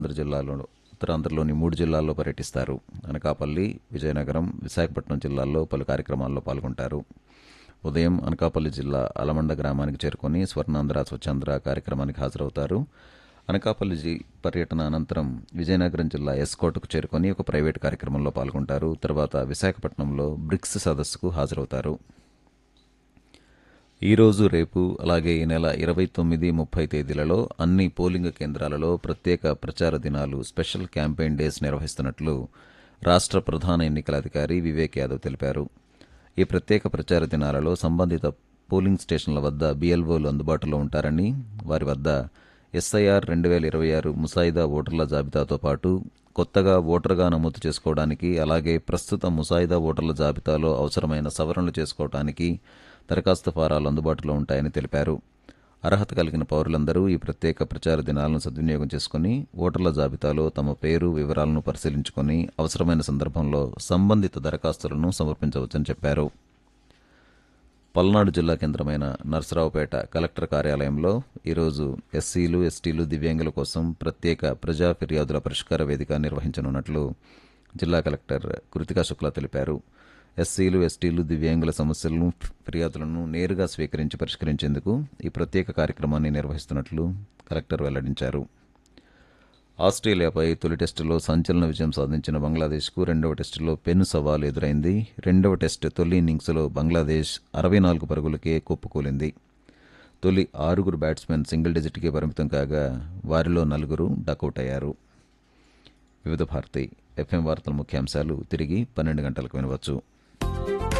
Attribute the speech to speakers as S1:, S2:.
S1: ఆంధ్ర జిల్లాలో ఉత్తరాంధ్రలోని మూడు జిల్లాల్లో పర్యటిస్తారు అనకాపల్లి విజయనగరం విశాఖపట్నం జిల్లాల్లో పలు కార్యక్రమాల్లో పాల్గొంటారు ఉదయం అనకాపల్లి జిల్లా అలమండ గ్రామానికి చేరుకొని స్వర్ణాంధ్ర స్వచ్ఛాంధ్ర కార్యక్రమానికి హాజరవుతారు అనకాపల్లి జి పర్యటన అనంతరం విజయనగరం జిల్లా ఎస్కోట్కు చేరుకొని ఒక ప్రైవేట్ కార్యక్రమంలో పాల్గొంటారు తర్వాత విశాఖపట్నంలో బ్రిక్స్ సదస్సుకు హాజరవుతారు ఈ రోజు రేపు అలాగే ఈ నెల ఇరవై తొమ్మిది ముప్పై తేదీలలో అన్ని పోలింగ్ కేంద్రాలలో ప్రత్యేక ప్రచార దినాలు స్పెషల్ క్యాంపెయిన్ డేస్ నిర్వహిస్తున్నట్లు రాష్ట్ర ప్రధాన ఎన్నికల అధికారి వివేక్ యాదవ్ తెలిపారు ఈ ప్రత్యేక ప్రచార దినాలలో సంబంధిత పోలింగ్ స్టేషన్ల వద్ద బిఎల్ఓలు అందుబాటులో ఉంటారని వారి వద్ద ఎస్ఐఆర్ రెండు వేల ఇరవై ఆరు ముసాయిదా ఓటర్ల జాబితాతో పాటు కొత్తగా ఓటర్గా నమోదు చేసుకోవడానికి అలాగే ప్రస్తుత ముసాయిదా ఓటర్ల జాబితాలో అవసరమైన సవరణలు చేసుకోవడానికి దరఖాస్తు ఫారాలు అందుబాటులో ఉంటాయని తెలిపారు అర్హత కలిగిన పౌరులందరూ ఈ ప్రత్యేక ప్రచార దినాలను సద్వినియోగం చేసుకుని ఓటర్ల జాబితాలో తమ పేరు వివరాలను పరిశీలించుకొని అవసరమైన సందర్భంలో సంబంధిత దరఖాస్తులను సమర్పించవచ్చని చెప్పారు పల్నాడు జిల్లా కేంద్రమైన నర్సరావుపేట కలెక్టర్ కార్యాలయంలో ఈరోజు ఎస్సీలు ఎస్టీలు దివ్యాంగుల కోసం ప్రత్యేక ప్రజా ఫిర్యాదుల పరిష్కార వేదిక నిర్వహించనున్నట్లు జిల్లా కలెక్టర్ కృతికా శుక్లా తెలిపారు ఎస్సీలు ఎస్టీలు దివ్యాంగుల సమస్యలను ఫిర్యాదులను నేరుగా స్వీకరించి పరిష్కరించేందుకు ఈ ప్రత్యేక కార్యక్రమాన్ని నిర్వహిస్తున్నట్లు కలెక్టర్ వెల్లడించారు ఆస్ట్రేలియాపై తొలి టెస్టులో సంచలన విజయం సాధించిన బంగ్లాదేశ్కు రెండవ టెస్టులో పెను సవాలు ఎదురైంది రెండవ టెస్టు తొలి ఇన్నింగ్స్లో బంగ్లాదేశ్ అరవై నాలుగు పరుగులకే కుప్పకూలింది తొలి ఆరుగురు బ్యాట్స్మెన్ సింగిల్ డిజిట్కే పరిమితం కాగా వారిలో నలుగురు డకౌట్ అయ్యారు వివిధ భారతి ఎఫ్ఎం వార్తల ముఖ్యాంశాలు తిరిగి పన్నెండు గంటలకు వినవచ్చు